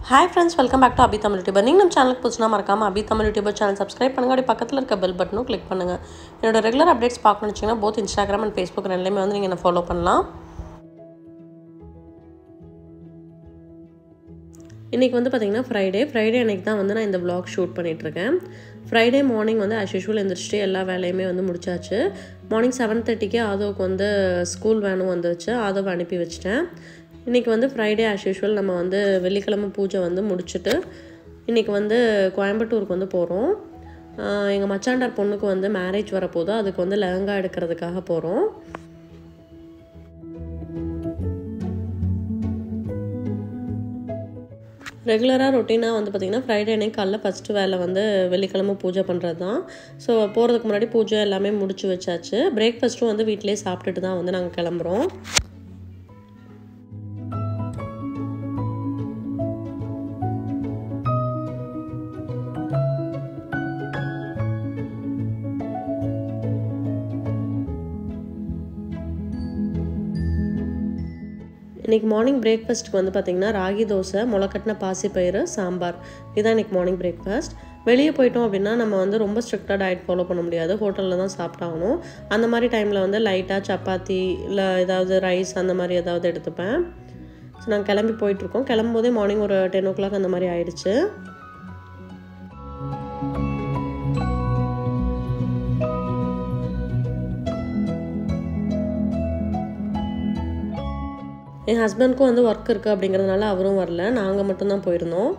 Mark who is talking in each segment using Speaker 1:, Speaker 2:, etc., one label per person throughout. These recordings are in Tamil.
Speaker 1: hi friends welcome back to Abi Tamil YouTuber நீங்கள் நம்ம சேனலுக்கு புதுசுனா மறக்காமல் அபி தமிழ் யூடியூபர் சேனல் சப்ஸ்கிரைப் பண்ணுங்க அப்படி பக்கத்தில் இருக்க பெல் பட்டனும் கிளிக் பண்ணுங்கள் என்னோட ரெகுலர் அப்டேட்ஸ் பார்க்கணும்னு வச்சிங்கன்னா போத் இன்ஸ்டாகிராம் அண்ட் ஃபேஸ்புக் ரெண்டுலேயுமே வந்து நீங்கள் என்ன ஃபாலோ பண்ணலாம் இன்றைக்கி வந்து பார்த்திங்கன்னா ஃப்ரைடே ஃப்ரைடே அன்றைக்கி தான் வந்து நான் இந்த vlog ஷூட் பண்ணிகிட்ருக்கேன் ஃப்ரைடே மார்னிங் வந்து ஆஸ் யூஷுவல் எழுந்திரிச்சிட்டு எல்லா வேலையுமே வந்து முடிச்சாச்சு மார்னிங் செவன் தேர்ட்டிக்கே ஆதோவுக்கு வந்து ஸ்கூல் வேனும் வந்துருச்சு ஆதோவை அனுப்பி வச்சிட்டேன் இன்றைக்கி வந்து ஃப்ரைடே ஆஸ் யூஷுவல் நம்ம வந்து வெள்ளிக்கிழமை பூஜை வந்து முடிச்சுட்டு இன்றைக்கி வந்து கோயம்புத்தூருக்கு வந்து போகிறோம் எங்கள் மச்சாண்டார் பொண்ணுக்கு வந்து மேரேஜ் வரப்போதோ அதுக்கு வந்து லெஹங்கா எடுக்கிறதுக்காக போகிறோம் ரெகுலராக ரொட்டீனாக வந்து பார்த்திங்கன்னா ஃப்ரைடே அன்னைக்கு காலைல ஃபஸ்ட்டு வேலை வந்து வெள்ளிக்கிழமை பூஜை பண்ணுறது தான் ஸோ போகிறதுக்கு முன்னாடி பூஜை எல்லாமே முடிச்சு வச்சாச்சு பிரேக்ஃபாஸ்ட்டும் வந்து வீட்டிலே சாப்பிட்டுட்டு தான் வந்து நாங்கள் கிளம்புறோம் இன்றைக்கி மார்னிங் பிரேக்ஃபாஸ்ட்டுக்கு வந்து பார்த்திங்கன்னா ராகி தோசை முளைக்கட்டின பாசிப்பயிறு சாம்பார் இதுதான் இன்றைக்கி மார்னிங் பிரேக்ஃபாஸ்ட் வெளியே போயிட்டோம் அப்படின்னா நம்ம வந்து ரொம்ப ஸ்ட்ரிக்டாக டயட் ஃபாலோ பண்ண முடியாது ஹோட்டலில் தான் சாப்பிட்டாகணும் அந்த மாதிரி டைமில் வந்து லைட்டாக சப்பாத்தி இல்லை ஏதாவது ரைஸ் அந்த மாதிரி ஏதாவது எடுத்துப்பேன் ஸோ நாங்கள் கிளம்பி போயிட்டுருக்கோம் கிளம்பும்போதே மார்னிங் ஒரு டென் ஓ கிளாக் அந்த மாதிரி ஆயிடுச்சு என் ஹஸ்பண்ட்க்கும் வந்து ஒர்க் இருக்குது அப்படிங்கிறதுனால அவரும் வரல நாங்கள் மட்டும்தான் போயிருந்தோம்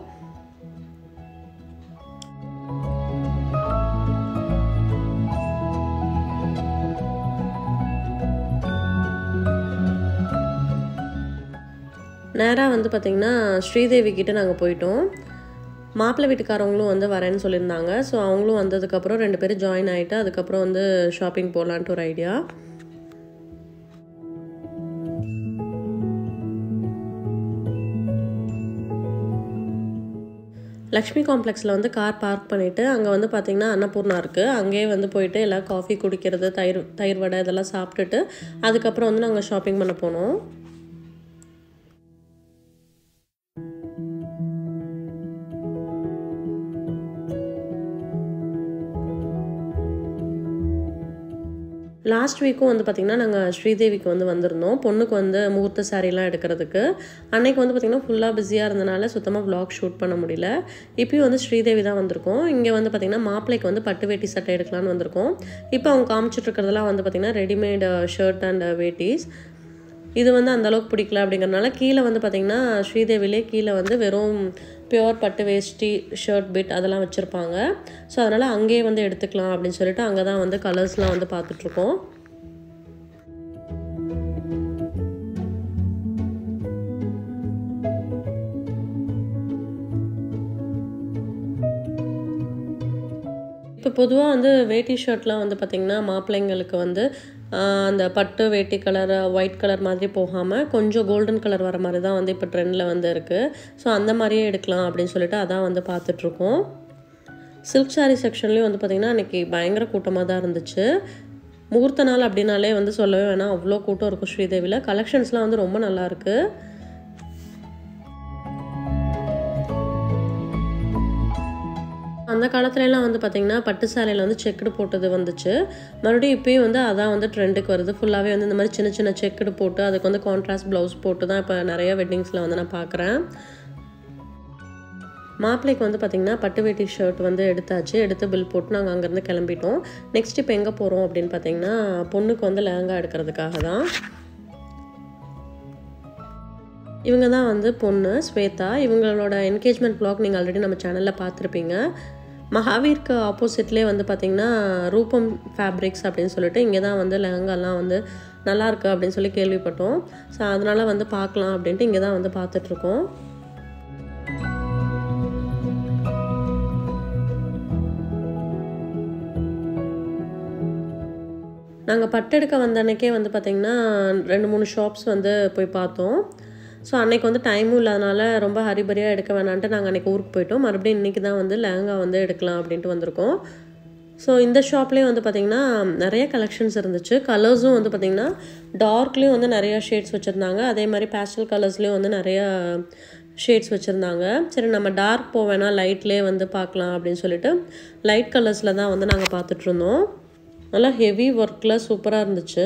Speaker 1: நேராக வந்து பார்த்திங்கன்னா ஸ்ரீதேவி கிட்டே நாங்கள் போயிட்டோம் மாப்பிள்ளை வீட்டுக்காரவங்களும் வந்து வரேன்னு சொல்லியிருந்தாங்க ஸோ அவங்களும் வந்ததுக்கப்புறம் ரெண்டு பேரும் ஜாயின் ஆகிட்டு அதுக்கப்புறம் வந்து ஷாப்பிங் போகலான்ட்டு ஒரு ஐடியா லக்ஷ்மி காம்ப்ளெக்ஸில் வந்து கார் பார்க் பண்ணிவிட்டு அங்கே வந்து பார்த்திங்கன்னா அன்னபூர்ணா இருக்குது அங்கேயே வந்து போயிட்டு எல்லாம் காஃபி குடிக்கிறது தயிர் தயிர் வடை இதெல்லாம் சாப்பிட்டுட்டு அதுக்கப்புறம் வந்து நாங்கள் ஷாப்பிங் பண்ண போனோம் லாஸ்ட் வீக்கும் வந்து பார்த்திங்கன்னா நாங்கள் ஸ்ரீதேவிக்கு வந்து வந்திருந்தோம் பொண்ணுக்கு வந்து முகூர்த்த சாரீலாம் எடுக்கிறதுக்கு அன்னைக்கு வந்து பார்த்திங்கன்னா ஃபுல்லாக பிஸியாக இருந்தனால சுத்தமாக vlog ஷூட் பண்ண முடியல இப்பயும் வந்து ஸ்ரீதேவி தான் வந்திருக்கோம் இங்கே வந்து பார்த்திங்கன்னா மாப்பிள்ளைக்கு வந்து பட்டு வேட்டி சட்டை எடுக்கலான்னு வந்திருக்கோம் இப்போ அவங்க காமிச்சிட்டு இருக்கிறதெல்லாம் வந்து பார்த்திங்கன்னா ரெடிமேட் ஷர்ட் அண்ட் வேட்டிஸ் இது வந்து அந்த அளவுக்கு பிடிக்கல அப்படிங்கிறனால கீழே வந்து பார்த்திங்கன்னா ஸ்ரீதேவிலே கீழே வந்து வெறும் பியோர் பட்டு வேஷ்டி ஷர்ட் பிட் அதெல்லாம் வச்சுருப்பாங்க ஸோ அதனால் அங்கேயே வந்து எடுத்துக்கலாம் அப்படின்னு சொல்லிட்டு அங்கே தான் வந்து கலர்ஸ்லாம் வந்து பார்த்துட்ருக்கோம் இப்போ பொதுவாக வந்து வேட்டி ஷர்ட்லாம் வந்து பார்த்திங்கன்னா மாப்பிள்ளைங்களுக்கு வந்து அந்த பட்டு வேட்டி கலர் ஒயிட் கலர் மாதிரி போகாமல் கொஞ்சம் கோல்டன் கலர் வர மாதிரி தான் வந்து இப்போ ட்ரெண்டில் வந்து இருக்குது ஸோ அந்த மாதிரியே எடுக்கலாம் அப்படின்னு சொல்லிட்டு அதான் வந்து பார்த்துட்ருக்கோம் சில்க் சாரீ செக்ஷன்லேயும் வந்து பார்த்திங்கன்னா அன்றைக்கி பயங்கர கூட்டமாக தான் இருந்துச்சு முகூர்த்த நாள் அப்படின்னாலே வந்து சொல்லவே வேணாம் அவ்வளோ கூட்டம் இருக்கும் ஸ்ரீதேவியில் கலெக்ஷன்ஸ்லாம் வந்து ரொம்ப நல்லாயிருக்கு அந்த காலத்துலலாம் வந்து பார்த்திங்கன்னா பட்டு சேலையில் வந்து செக்குடு போட்டது வந்துச்சு மறுபடியும் இப்போயும் வந்து அதான் வந்து ட்ரெண்டுக்கு வருது ஃபுல்லாகவே வந்து இந்த மாதிரி சின்ன சின்ன செக்குடு போட்டு அதுக்கு வந்து கான்ட்ராஸ்ட் ப்ளவுஸ் போட்டு தான் இப்போ நிறைய வெட்டிங்ஸில் வந்து நான் பார்க்குறேன் மாப்பிள்ளைக்கு வந்து பார்த்திங்கன்னா பட்டு வேட்டி ஷர்ட் வந்து எடுத்தாச்சு எடுத்து பில் போட்டு நாங்கள் அங்கேருந்து கிளம்பிட்டோம் நெக்ஸ்ட் இப்போ எங்கே போகிறோம் அப்படின்னு பார்த்தீங்கன்னா பொண்ணுக்கு வந்து லெஹங்கா எடுக்கிறதுக்காக தான் இவங்க தான் வந்து பொண்ணு ஸ்வேதா இவங்களோட என்கேஜ்மெண்ட் ப்ளாக் நீங்கள் ஆல்ரெடி நம்ம சேனலில் பார்த்துருப்பீங்க மகாவீருக்கு ஆப்போசிட்லேயே வந்து பார்த்திங்கன்னா ரூபம் ஃபேப்ரிக்ஸ் அப்படின்னு சொல்லிட்டு இங்கே தான் வந்து லெஹங்காலாம் வந்து நல்லாயிருக்கு அப்படின்னு சொல்லி கேள்விப்பட்டோம் ஸோ அதனால் வந்து பார்க்கலாம் அப்படின்ட்டு இங்கே தான் வந்து பார்த்துட்ருக்கோம் நாங்கள் பட்டெடுக்க வந்த அன்னைக்கே வந்து பார்த்திங்கன்னா ரெண்டு மூணு ஷாப்ஸ் வந்து போய் பார்த்தோம் ஸோ அன்றைக்கி வந்து டைமும் இல்லாதனால ரொம்ப ஹரிபரியாக எடுக்க வேணான்ட்டு நாங்கள் அன்றைக்கி ஊருக்கு போயிட்டோம் மறுபடியும் இன்றைக்கி தான் வந்து லெஹங்கா வந்து எடுக்கலாம் அப்படின்ட்டு வந்திருக்கோம் ஸோ இந்த ஷாப்லேயும் வந்து பார்த்திங்கன்னா நிறைய கலெக்ஷன்ஸ் இருந்துச்சு கலர்ஸும் வந்து பார்த்திங்கன்னா டார்க்லேயும் வந்து நிறைய ஷேட்ஸ் வச்சுருந்தாங்க அதே மாதிரி பேஸ்டல் கலர்ஸ்லேயும் வந்து நிறைய ஷேட்ஸ் வச்சுருந்தாங்க சரி நம்ம டார்க் போவேனா லைட்லேயே வந்து பார்க்கலாம் அப்படின்னு சொல்லிட்டு லைட் கலர்ஸில் தான் வந்து நாங்கள் பார்த்துட்ருந்தோம் நல்லா ஹெவி ஒர்க்கில் சூப்பராக இருந்துச்சு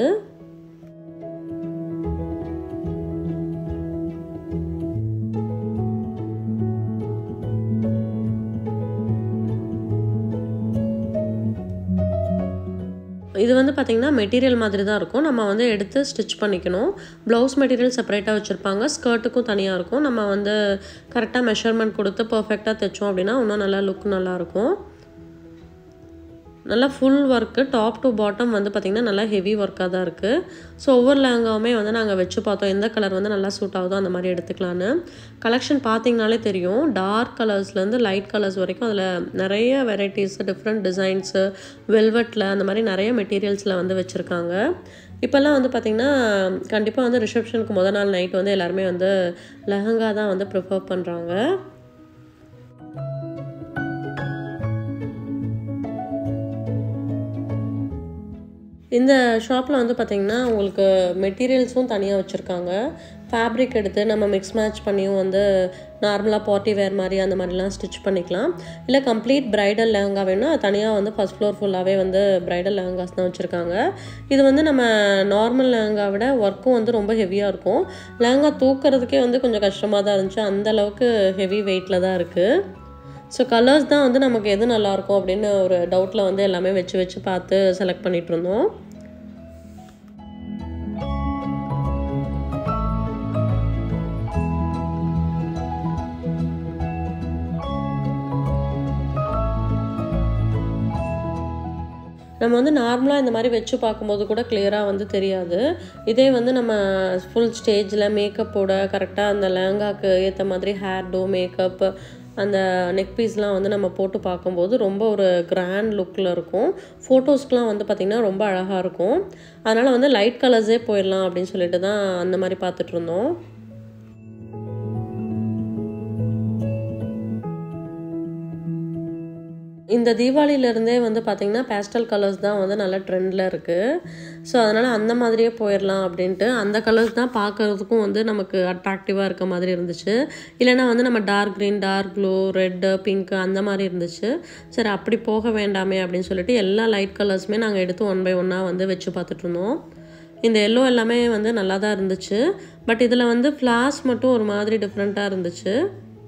Speaker 1: இது வந்து பார்த்திங்கன்னா மெட்டீரியல் மாதிரி தான் இருக்கும் நம்ம வந்து எடுத்து ஸ்டிச் பண்ணிக்கணும் ப்ளவுஸ் மெட்டீரியல் செப்பரேட்டாக வச்சுருப்பாங்க ஸ்கர்ட்டுக்கும் தனியாக இருக்கும் நம்ம வந்து கரெக்டாக மெஷர்மெண்ட் கொடுத்து பர்ஃபெக்டாக தைச்சோம் அப்படின்னா இன்னும் நல்லா லுக் நல்லாயிருக்கும் நல்லா full work top to bottom வந்து பார்த்திங்கன்னா நல்லா ஹெவி ஒர்க்காக தான் இருக்குது ஸோ ஒவ்வொரு லேங்காவுமே வந்து நாங்கள் வச்சு பார்த்தோம் எந்த கலர் வந்து நல்லா சூட் ஆகுதோ அந்த மாதிரி எடுத்துக்கலான்னு கலெக்ஷன் பார்த்திங்கனாலே தெரியும் டார்க் கலர்ஸ்லேருந்து லைட் கலர்ஸ் வரைக்கும் அதில் நிறைய வெரைட்டிஸ் டிஃப்ரெண்ட் டிசைன்ஸு வெல்வெட்டில் அந்த மாதிரி நிறைய மெட்டீரியல்ஸில் வந்து வச்சுருக்காங்க இப்போல்லாம் வந்து பார்த்திங்கன்னா கண்டிப்பாக வந்து ரிசப்ஷனுக்கு முத நாள் நைட் வந்து எல்லாருமே வந்து லெஹங்கா தான் வந்து ப்ரிஃபர் பண்ணுறாங்க இந்த ஷாப்பில் வந்து பார்த்திங்கன்னா உங்களுக்கு மெட்டீரியல்ஸும் தனியாக வச்சுருக்காங்க ஃபேப்ரிக் எடுத்து நம்ம மிக்ஸ் மேட்ச் பண்ணியும் வந்து நார்மலாக பார்ட்டி வேர் மாதிரி அந்த மாதிரிலாம் ஸ்டிச் பண்ணிக்கலாம் இல்லை கம்ப்ளீட் ப்ரைடல் லெஹங்கா வேணும்னா தனியாக வந்து ஃபஸ்ட் ஃப்ளோர் ஃபுல்லாகவே வந்து ப்ரைடல் லெஹங்காஸ் தான் வச்சுருக்காங்க இது வந்து நம்ம நார்மல் லெஹங்கா விட ஒர்க்கும் வந்து ரொம்ப ஹெவியாக இருக்கும் லெஹங்கா தூக்கிறதுக்கே வந்து கொஞ்சம் கஷ்டமாக தான் இருந்துச்சு அந்த அளவுக்கு ஹெவி வெயிட்டில் தான் இருக்குது ஸோ கலர்ஸ் தான் வந்து நமக்கு எது நல்லாயிருக்கும் அப்படின்னு ஒரு டவுட்டில் வந்து எல்லாமே வச்சு வச்சு பார்த்து செலக்ட் பண்ணிகிட்டு இருந்தோம் நம்ம வந்து நார்மலாக இந்த மாதிரி வச்சு பார்க்கும்போது கூட கிளியராக வந்து தெரியாது இதே வந்து நம்ம ஃபுல் ஸ்டேஜில் மேக்கப்போட கரெக்டாக அந்த லெஹங்காக்கு ஏற்ற மாதிரி ஹேர் டோ மேக்கப் அந்த நெக் பீஸ்லாம் வந்து நம்ம போட்டு பார்க்கும்போது ரொம்ப ஒரு கிராண்ட் லுக்கில் இருக்கும் ஃபோட்டோஸ்க்கெலாம் வந்து பார்த்திங்கன்னா ரொம்ப அழகாக இருக்கும் அதனால் வந்து லைட் கலர்ஸே போயிடலாம் அப்படின்னு சொல்லிட்டு தான் அந்த மாதிரி பார்த்துட்டு இருந்தோம் இந்த தீபாவளியிலேருந்தே வந்து பார்த்திங்கன்னா பேஸ்டல் கலர்ஸ் தான் வந்து நல்ல ட்ரெண்டில் இருக்குது ஸோ அதனால் அந்த மாதிரியே போயிடலாம் அப்படின்ட்டு அந்த கலர்ஸ் தான் பார்க்குறதுக்கும் வந்து நமக்கு அட்ராக்டிவாக இருக்க மாதிரி இருந்துச்சு இல்லைனா வந்து நம்ம dark green dark blue red pink அந்த மாதிரி இருந்துச்சு சரி அப்படி போக வேண்டாமே அப்படின்னு சொல்லிட்டு எல்லா லைட் கலர்ஸுமே நாங்கள் எடுத்து ஒன் பை ஒன்னாக வந்து வச்சு பார்த்துட்டு இருந்தோம் இந்த எல்லோ எல்லாமே வந்து நல்லா தான் இருந்துச்சு பட் இதில் வந்து ஃப்ளாஸ் மட்டும் ஒரு மாதிரி டிஃப்ரெண்ட்டாக இருந்துச்சு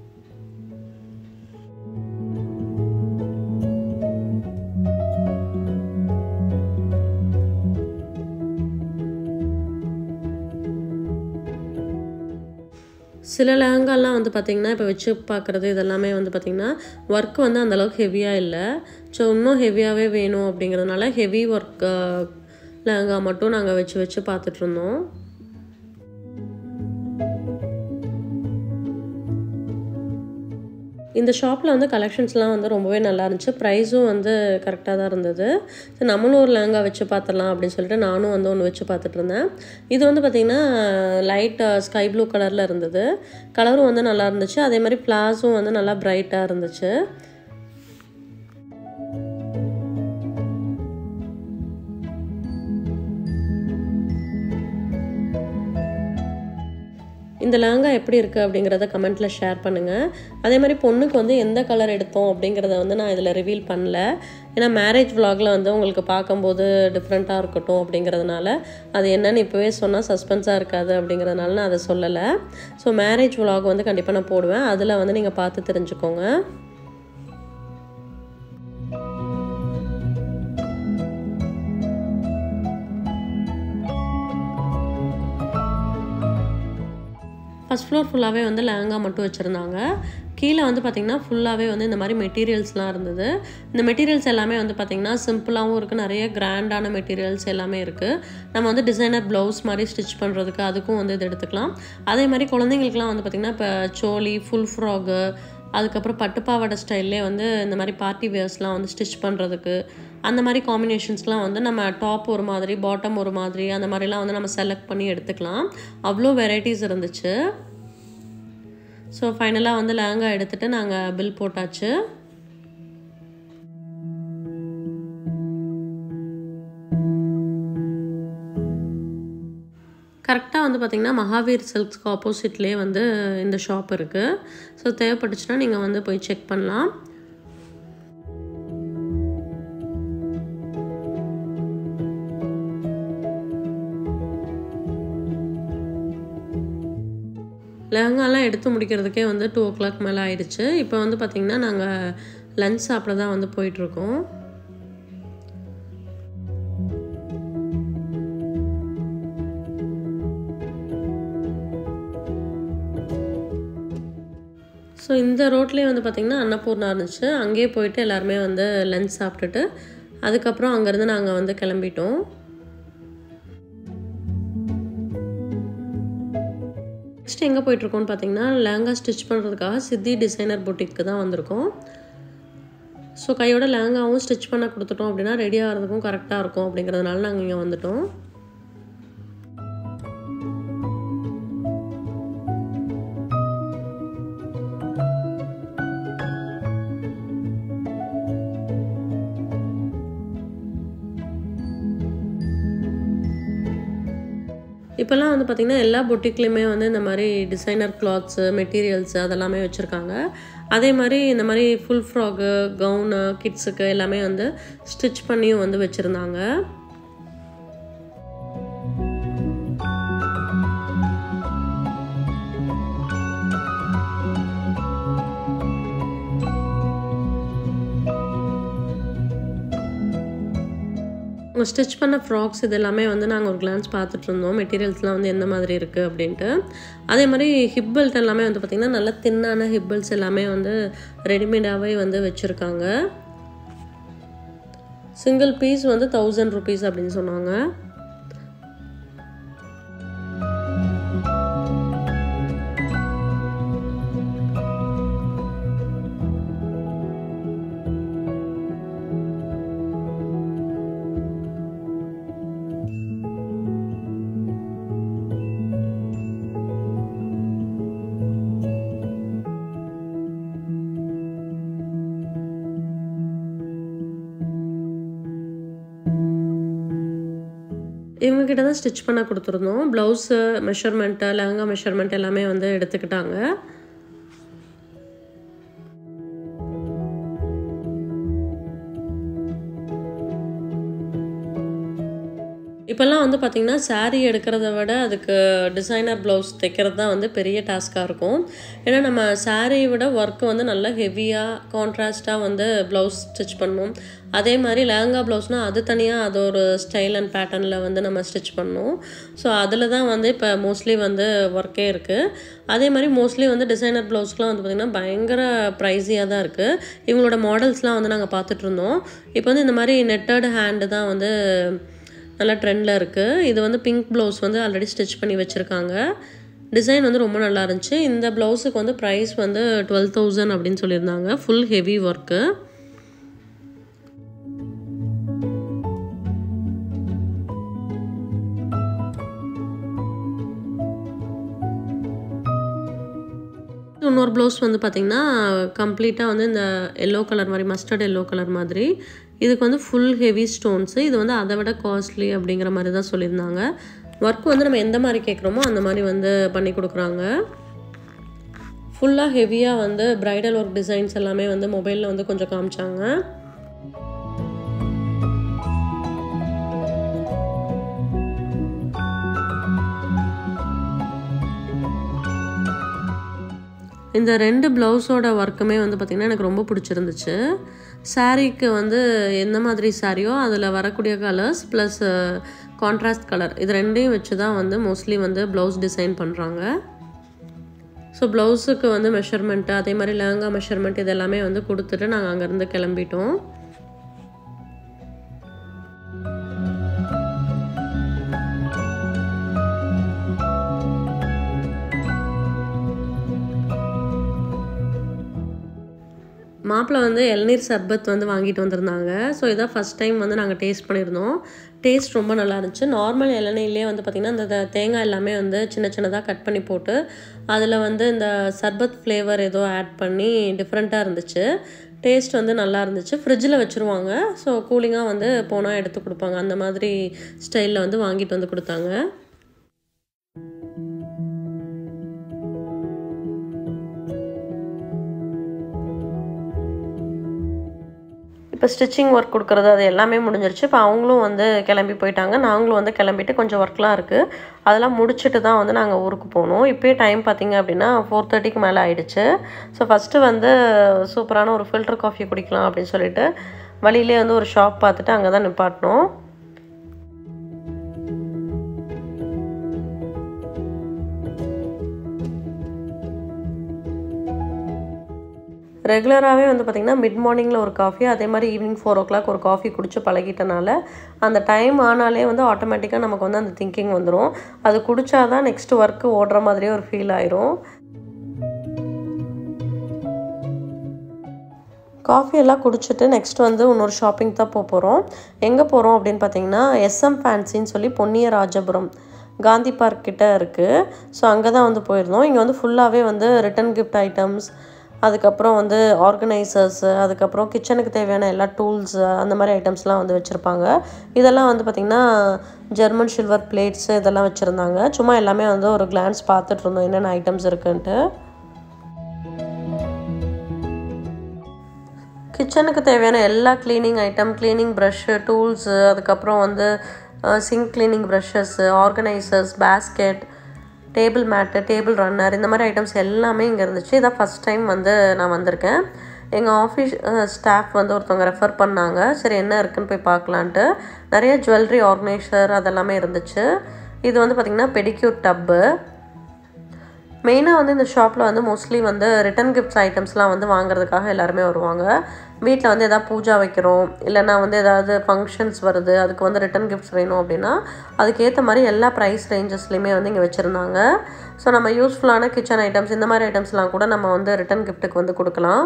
Speaker 1: சில லெஹங்காலாம் வந்து பார்த்திங்கன்னா இப்போ வச்சு பார்க்குறது இதெல்லாமே வந்து பார்த்திங்கன்னா ஒர்க் வந்து அந்தளவுக்கு ஹெவியாக இல்லை ஸோ இன்னும் ஹெவியாகவே வேணும் அப்படிங்கிறதுனால ஹெவி ஒர்க் லெஹங்கா மட்டும் நாங்கள் வச்சு வச்சு பார்த்துட்ருந்தோம் இந்த ஷாப்பில் வந்து கலெக்ஷன்ஸ்லாம் வந்து ரொம்பவே நல்லா இருந்துச்சு ப்ரைஸும் வந்து கரெக்டாக தான் இருந்தது ஸோ நம்மளும் ஒரு லேங்கா வச்சு பார்த்துடலாம் அப்படின்னு சொல்லிட்டு நானும் வந்து ஒன்று வச்சு பார்த்துட்டு இருந்தேன் இது வந்து பார்த்திங்கன்னா லைட் ஸ்கை ப்ளூ கலரில் இருந்தது கலரும் வந்து நல்லா இருந்துச்சு அதே மாதிரி ஃப்ளாஸும் வந்து நல்லா ப்ரைட்டாக இருந்துச்சு இந்த லேங்கா எப்படி இருக்குது அப்படிங்கிறத கமெண்ட்டில் ஷேர் பண்ணுங்கள் அதே மாதிரி பொண்ணுக்கு வந்து எந்த கலர் எடுத்தோம் அப்படிங்கிறத வந்து நான் இதில் ரிவீல் பண்ணல ஏன்னா மேரேஜ் vlogல வந்து உங்களுக்கு பார்க்கும்போது டிஃப்ரெண்ட்டாக இருக்கட்டும் அப்படிங்கிறதுனால அது என்னன்னு இப்போவே சொன்னால் சஸ்பென்ஸாக இருக்காது அப்படிங்கிறதுனால நான் அதை சொல்லலை ஸோ மேரேஜ் vlog வந்து கண்டிப்பாக நான் போடுவேன் அதில் வந்து நீங்கள் பார்த்து தெரிஞ்சுக்கோங்க ஃபஸ்ட் ஃப்ளோர் ஃபுல்லாகவே வந்து லெஹங்கா மட்டும் வச்சுருந்தாங்க கீழே வந்து பார்த்திங்கன்னா ஃபுல்லாகவே வந்து இந்த மாதிரி மெட்டீரியல்ஸ்லாம் இருந்தது இந்த மெட்டீரியல்ஸ் எல்லாமே வந்து பார்த்திங்கன்னா சிம்பிளாகவும் இருக்குது நிறைய கிராண்டான மெட்டீரியல்ஸ் எல்லாமே இருக்குது நம்ம வந்து டிசைனர் ப்ளவுஸ் மாதிரி ஸ்டிச் பண்ணுறதுக்கு அதுக்கும் வந்து இது எடுத்துக்கலாம் அதே மாதிரி குழந்தைங்களுக்குலாம் வந்து பார்த்திங்கன்னா இப்போ சோலி ஃபுல் ஃப்ராகு அதுக்கப்புறம் பட்டுப்பாவாடை ஸ்டைல்லே வந்து இந்த மாதிரி பார்ட்டி வேர்ஸ்லாம் வந்து ஸ்டிச் பண்ணுறதுக்கு அந்த மாதிரி காம்பினேஷன்ஸ்லாம் வந்து நம்ம டாப் ஒரு மாதிரி பாட்டம் ஒரு மாதிரி அந்த மாதிரிலாம் வந்து நம்ம செலக்ட் பண்ணி எடுத்துக்கலாம் அவ்வளோ வெரைட்டிஸ் இருந்துச்சு ஸோ ஃபைனலாக வந்து லேங்கா எடுத்துகிட்டு நாங்கள் பில் போட்டாச்சு கரெக்டாக வந்து பார்த்திங்கன்னா மகாவீர் சில்க்ஸ்க்கு ஆப்போசிட்லேயே வந்து இந்த ஷாப் இருக்குது ஸோ தேவைப்பட்டுச்சுன்னா நீங்கள் வந்து போய் செக் பண்ணலாம் லெஹங்காலாம் எடுத்து முடிக்கிறதுக்கே வந்து டூ ஓ கிளாக் மேலே ஆயிடுச்சு இப்போ வந்து பார்த்திங்கன்னா நாங்கள் லஞ்ச் சாப்பிட தான் வந்து போயிட்டுருக்கோம் ஸோ இந்த ரோட்லேயே வந்து பார்த்திங்கன்னா அன்னபூர்ணா இருந்துச்சு அங்கேயே போயிட்டு எல்லாருமே வந்து லஞ்ச் சாப்பிட்டுட்டு அதுக்கப்புறம் அங்கேருந்து நாங்கள் வந்து கிளம்பிட்டோம் நெக்ஸ்ட் எங்கே போயிட்டுருக்கோம்னு பார்த்தீங்கன்னா லேங்கா ஸ்டிச் பண்ணுறதுக்காக சித்தி டிசைனர் பொட்டிக்கு தான் வந்திருக்கோம் ஸோ கையோட லேங்காவும் ஸ்டிச் பண்ண கொடுத்துட்டோம் அப்படின்னா ரெடி ஆகிறதுக்கும் கரெக்டாக இருக்கும் அப்படிங்கிறதுனால நாங்கள் இங்கே வந்துட்டோம் இப்போல்லாம் வந்து பார்த்திங்கன்னா எல்லா பொட்டிக்லேயுமே வந்து இந்த மாதிரி டிசைனர் கிளாத்ஸு மெட்டீரியல்ஸு அதெல்லாமே வச்சுருக்காங்க அதே மாதிரி இந்த மாதிரி ஃபுல் ஃப்ராகு கவுனு கிட்ஸுக்கு எல்லாமே வந்து ஸ்டிச் பண்ணியும் வந்து வச்சுருந்தாங்க அவங்க ஸ்டிச் பண்ண ஃப்ராக்ஸ் இது எல்லாமே வந்து நாங்கள் ஒரு கிளான்ஸ் பார்த்துட்டு இருந்தோம் மெட்டீரியல்ஸ்லாம் வந்து எந்த மாதிரி இருக்குது அப்படின்ட்டு அதே மாதிரி ஹிப் பெல்ட் எல்லாமே வந்து பார்த்திங்கன்னா நல்ல தின்னான ஹிப் பெல்ட்ஸ் எல்லாமே வந்து ரெடிமேடாகவே வந்து வச்சுருக்காங்க சிங்கிள் பீஸ் வந்து தௌசண்ட் ருபீஸ் அப்படின்னு சொன்னாங்க இவங்கக்கிட்ட தான் ஸ்டிச் பண்ண கொடுத்துருந்தோம் ப்ளவுஸு மெஷர்மெண்ட்டு லெஹங்கா மெஷர்மெண்ட் எல்லாமே வந்து எடுத்துக்கிட்டாங்க இப்போல்லாம் வந்து பார்த்திங்கன்னா சாரீ எடுக்கிறத விட அதுக்கு டிசைனர் ப்ளவுஸ் தைக்கிறது தான் வந்து பெரிய டாஸ்க்காக இருக்கும் ஏன்னா நம்ம சாரியை விட ஒர்க்கு வந்து நல்லா ஹெவியாக கான்ட்ராஸ்ட்டாக வந்து ப்ளவுஸ் ஸ்டிச் பண்ணணும் அதே மாதிரி லேங்கா ப்ளவுஸ்னால் அது தனியாக அது ஒரு ஸ்டைல் அண்ட் பேட்டர்னில் வந்து நம்ம ஸ்டிச் பண்ணணும் ஸோ அதில் தான் வந்து இப்போ மோஸ்ட்லி வந்து ஒர்க்கே இருக்குது அதே மாதிரி மோஸ்ட்லி வந்து டிசைனர் ப்ளவுஸ்க்குலாம் வந்து பார்த்திங்கன்னா பயங்கர ப்ரைஸியாக தான் இருக்குது இவங்களோட மாடல்ஸ்லாம் வந்து நாங்கள் பார்த்துட்டு இருந்தோம் இப்போ வந்து இந்த மாதிரி நெட்டட் ஹேண்டு தான் வந்து நல்லா ட்ரெண்டில் இருக்குது இது வந்து பிங்க் ப்ளவுஸ் வந்து ஆல்ரெடி ஸ்டிச் பண்ணி வச்சுருக்காங்க டிசைன் வந்து ரொம்ப நல்லா இருந்துச்சு இந்த ப்ளவுஸுக்கு வந்து ப்ரைஸ் வந்து டுவெல் தௌசண்ட் அப்படின்னு சொல்லியிருந்தாங்க ஃபுல் ஹெவி ஒர்க்கு இன்னொரு ப்ளவுஸ் வந்து பார்த்திங்கன்னா கம்ப்ளீட்டாக வந்து இந்த எல்லோ கலர் மாதிரி மஸ்டர்ட் எல்லோ கலர் மாதிரி இதுக்கு வந்து ஃபுல் ஹெவி ஸ்டோன்ஸு இது வந்து அதை விட காஸ்ட்லி அப்படிங்கிற மாதிரி தான் சொல்லியிருந்தாங்க ஒர்க் வந்து நம்ம எந்த மாதிரி கேட்குறோமோ அந்த மாதிரி வந்து பண்ணி கொடுக்குறாங்க ஃபுல்லாக ஹெவியாக வந்து ப்ரைடல் ஒர்க் டிசைன்ஸ் எல்லாமே வந்து மொபைலில் வந்து கொஞ்சம் காமிச்சாங்க இந்த ரெண்டு ப்ளவுஸோட ஒர்க்குமே வந்து பார்த்திங்கன்னா எனக்கு ரொம்ப பிடிச்சிருந்துச்சு சாரீக்கு வந்து எந்த மாதிரி சாரியோ அதில் வரக்கூடிய கலர்ஸ் ப்ளஸ் கான்ட்ராஸ்ட் கலர் இது ரெண்டையும் வச்சு தான் வந்து மோஸ்ட்லி வந்து ப்ளவுஸ் டிசைன் பண்ணுறாங்க ஸோ ப்ளவுஸுக்கு வந்து மெஷர்மெண்ட்டு அதே மாதிரி லேங்கா மெஷர்மெண்ட் இது எல்லாமே வந்து கொடுத்துட்டு நாங்கள் அங்கேருந்து கிளம்பிட்டோம் மாப்பிள்ளை வந்து இளநீர் சர்பத் வந்து வாங்கிட்டு வந்திருந்தாங்க ஸோ இதான் ஃபஸ்ட் டைம் வந்து நாங்கள் டேஸ்ட் பண்ணியிருந்தோம் டேஸ்ட் ரொம்ப நல்லா இருந்துச்சு நார்மல் இளநீர்லேயே வந்து பார்த்திங்கன்னா இந்த த- தேங்காய் எல்லாமே வந்து சின்ன சின்னதாக கட் பண்ணி போட்டு அதில் வந்து இந்த சர்பத் ஃப்ளேவர் ஏதோ ஆட் பண்ணி டிஃப்ரெண்ட்டாக இருந்துச்சு டேஸ்ட் வந்து நல்லா இருந்துச்சு ஃப்ரிட்ஜில் வச்சுருவாங்க ஸோ கூலிங்காக வந்து போனால் எடுத்து கொடுப்பாங்க அந்த மாதிரி ஸ்டைலில் வந்து வாங்கிட்டு வந்து கொடுத்தாங்க இப்போ ஸ்டிச்சிங் ஒர்க் கொடுக்குறது அது எல்லாமே முடிஞ்சிருச்சு இப்போ அவங்களும் வந்து கிளம்பி போயிட்டாங்க நாங்களும் வந்து கிளம்பிட்டு கொஞ்சம் ஒர்க்லாம் இருக்குது அதெல்லாம் முடிச்சுட்டு தான் வந்து நாங்கள் ஊருக்கு போனோம் இப்போயே டைம் பார்த்திங்க அப்படின்னா ஃபோர் தேர்ட்டிக்கு மேலே ஆயிடுச்சு ஸோ ஃபஸ்ட்டு வந்து சூப்பரான ஒரு ஃபில்டர் காஃபி குடிக்கலாம் அப்படின்னு சொல்லிட்டு வழியிலே வந்து ஒரு ஷாப் பார்த்துட்டு அங்கே தான் நிப்பாட்டினோம் ரெகுலராகவே வந்து பார்த்திங்கன்னா மிட் மார்னிங்கில் ஒரு காஃபி அதே மாதிரி ஈவினிங் ஃபோர் ஓ கிளாக் ஒரு காஃபி குடிச்சு பழகிட்டனால அந்த டைம் ஆனாலே வந்து ஆட்டோமேட்டிக்காக நமக்கு வந்து அந்த திங்கிங் வந்துடும் அது குடித்தாதான் நெக்ஸ்ட் ஒர்க்கு ஓடுற மாதிரியே ஒரு ஃபீல் ஆயிரும் காஃபி எல்லாம் குடிச்சிட்டு நெக்ஸ்ட் வந்து இன்னொரு ஷாப்பிங் தான் போக போகிறோம் எங்கே போகிறோம் அப்படின்னு பார்த்தீங்கன்னா எஸ்எம் ஃபேன்சின்னு சொல்லி பொன்னிய ராஜபுரம் காந்தி பார்க் கிட்ட இருக்குது ஸோ அங்கே தான் வந்து போயிருந்தோம் இங்கே வந்து ஃபுல்லாகவே வந்து ரிட்டன் கிஃப்ட் ஐட்டம்ஸ் அதுக்கப்புறம் வந்து ஆர்கனைசர்ஸு அதுக்கப்புறம் கிச்சனுக்கு தேவையான எல்லா டூல்ஸு அந்த மாதிரி ஐட்டம்ஸ்லாம் வந்து வச்சுருப்பாங்க இதெல்லாம் வந்து பார்த்திங்கன்னா ஜெர்மன் சில்வர் பிளேட்ஸு இதெல்லாம் வச்சுருந்தாங்க சும்மா எல்லாமே வந்து ஒரு கிளான்ஸ் பார்த்துட்டு இருந்தோம் என்னென்ன ஐட்டம்ஸ் இருக்குன்ட்டு கிச்சனுக்கு தேவையான எல்லா cleaning item cleaning brush tools அதுக்கப்புறம் வந்து sink cleaning brushes organisers basket table mat table runner இந்த மாதிரி ஐட்டம்ஸ் எல்லாமே இங்கே இருந்துச்சு இதான் ஃபஸ்ட் டைம் வந்து நான் வந்திருக்கேன் எங்கள் ஆஃபீஸ் ஸ்டாஃப் வந்து ஒருத்தவங்க ரெஃபர் பண்ணாங்க சரி என்ன இருக்குன்னு போய் பார்க்கலான்ட்டு நிறைய ஜுவல்லரி ஆர்கனைசர் அதெல்லாமே இருந்துச்சு இது வந்து பார்த்திங்கன்னா பெடிக்யூர் டப்பு மெயினாக வந்து இந்த ஷாப்பில் வந்து மோஸ்ட்லி வந்து ரிட்டன் கிஃப்ட்ஸ் ஐட்டம்ஸ்லாம் வந்து வாங்குறதுக்காக எல்லாருமே வருவாங்க வீட்டில் வந்து எதாவது பூஜா வைக்கிறோம் இல்லைனா வந்து ஏதாவது ஃபங்க்ஷன்ஸ் வருது அதுக்கு வந்து ரிட்டன் கிஃப்ட்ஸ் வேணும் அப்படின்னா அதுக்கேற்ற மாதிரி எல்லா ப்ரைஸ் ரேஞ்சஸ்லையுமே வந்து இங்கே வச்சுருந்தாங்க ஸோ நம்ம யூஸ்ஃபுல்லான கிச்சன் ஐட்டம்ஸ் இந்த மாதிரி ஐட்டம்ஸ்லாம் கூட நம்ம வந்து ரிட்டன் கிஃப்ட்டுக்கு வந்து கொடுக்கலாம்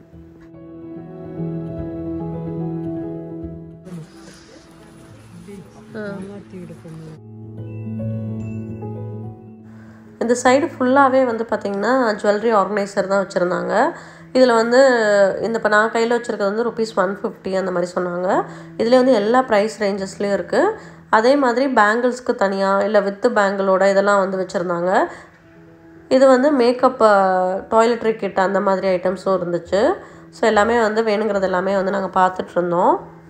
Speaker 1: இந்த சைடு ஃபுல்லாகவே வந்து பார்த்திங்கன்னா ஜுவல்லரி ஆர்கனைசர் தான் வச்சுருந்தாங்க இதில் வந்து இந்த இப்போ நான் கையில் வச்சுருக்கிறது வந்து ருபீஸ் ஒன் ஃபிஃப்டி அந்த மாதிரி சொன்னாங்க இதில் வந்து எல்லா ப்ரைஸ் ரேஞ்சஸ்லேயும் இருக்குது அதே மாதிரி பேங்கிள்ஸ்க்கு தனியாக இல்லை வித்து பேங்கிளோட இதெல்லாம் வந்து வச்சுருந்தாங்க இது வந்து மேக்கப் டாய்லெட்ரி கிட் அந்த மாதிரி ஐட்டம்ஸும் இருந்துச்சு ஸோ எல்லாமே வந்து வேணுங்கிறது எல்லாமே வந்து நாங்கள் பார்த்துட்ருந்தோம்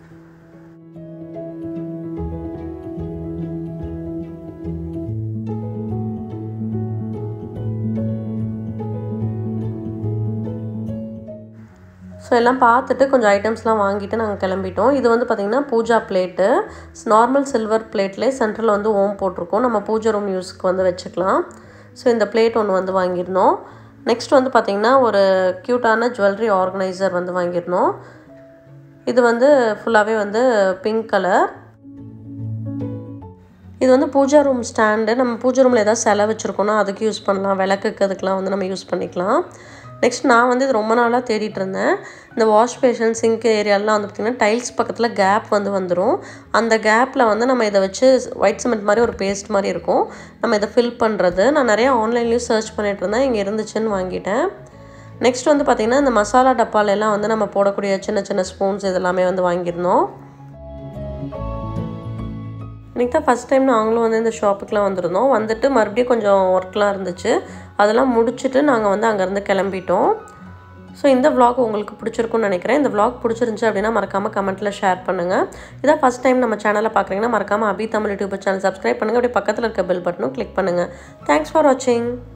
Speaker 1: ஸோ எல்லாம் பார்த்துட்டு கொஞ்சம் ஐட்டம்ஸ்லாம் வாங்கிட்டு நாங்கள் கிளம்பிட்டோம் இது வந்து பார்த்திங்கன்னா பூஜா பிளேட்டு நார்மல் சில்வர் பிளேட்லேயே சென்டரில் வந்து ஓம் போட்டிருக்கோம் நம்ம பூஜை ரூம் யூஸ்க்கு வந்து வச்சுக்கலாம் ஸோ இந்த பிளேட் ஒன்று வந்து வாங்கியிருந்தோம் நெக்ஸ்ட் வந்து பார்த்திங்கன்னா ஒரு க்யூட்டான ஜுவல்லரி ஆர்கனைசர் வந்து வாங்கியிருந்தோம் இது வந்து ஃபுல்லாகவே வந்து பிங்க் கலர் இது வந்து பூஜா ரூம் ஸ்டாண்டு நம்ம பூஜை ரூமில் ஏதாவது செலை வச்சுருக்கோன்னா அதுக்கு யூஸ் பண்ணலாம் விளக்குக்கு அதுக்கெலாம் வந்து நம்ம யூஸ் பண்ணிக்கலாம் நெக்ஸ்ட் நான் வந்து இது ரொம்ப நாளாக தேடிட்டு இருந்தேன் இந்த வாஷ் பேஷன் சிங்க் ஏரியாலாம் வந்து பார்த்திங்கன்னா டைல்ஸ் பக்கத்தில் கேப் வந்து வந்துடும் அந்த கேப்பில் வந்து நம்ம இதை வச்சு ஒயிட் சிமெண்ட் மாதிரி ஒரு பேஸ்ட் மாதிரி இருக்கும் நம்ம இதை ஃபில் பண்ணுறது நான் நிறையா ஆன்லைன்லேயும் சர்ச் பண்ணிட்டு இருந்தேன் இங்கே இருந்துச்சுன்னு வாங்கிட்டேன் நெக்ஸ்ட் வந்து பார்த்திங்கன்னா இந்த மசாலா டப்பாலெல்லாம் வந்து நம்ம போடக்கூடிய சின்ன சின்ன ஸ்பூன்ஸ் இதெல்லாமே வந்து வாங்கியிருந்தோம் இன்றைக்கி தான் ஃபஸ்ட் டைம் நாங்களும் வந்து இந்த ஷாப்புக்கெலாம் வந்திருந்தோம் வந்துட்டு மறுபடியும் கொஞ்சம் ஒர்க்லாம் இருந்துச்சு அதெல்லாம் முடிச்சுட்டு நாங்கள் வந்து அங்கேருந்து கிளம்பிட்டோம் ஸோ இந்த vlog உங்களுக்கு பிடிச்சிருக்கும்னு நினைக்கிறேன் இந்த vlog பிடிச்சிருந்துச்சு அப்படின்னா மறக்காமல் கமெண்ட்டில் ஷேர் பண்ணுங்கள் இதான் ஃபஸ்ட் டைம் நம்ம சேனலை பார்க்குறீங்கன்னா மறக்காமல் அபி தமிழ் யூடியூப் சேனல் சப்ஸ்கிரைப் பண்ணுங்கள் அப்படியே பக்கத்தில் இருக்க பெல் பட்டனும் கிளிக் பண்ணுங்கள் தேங்க்ஸ் ஃபார் வாட்சிங்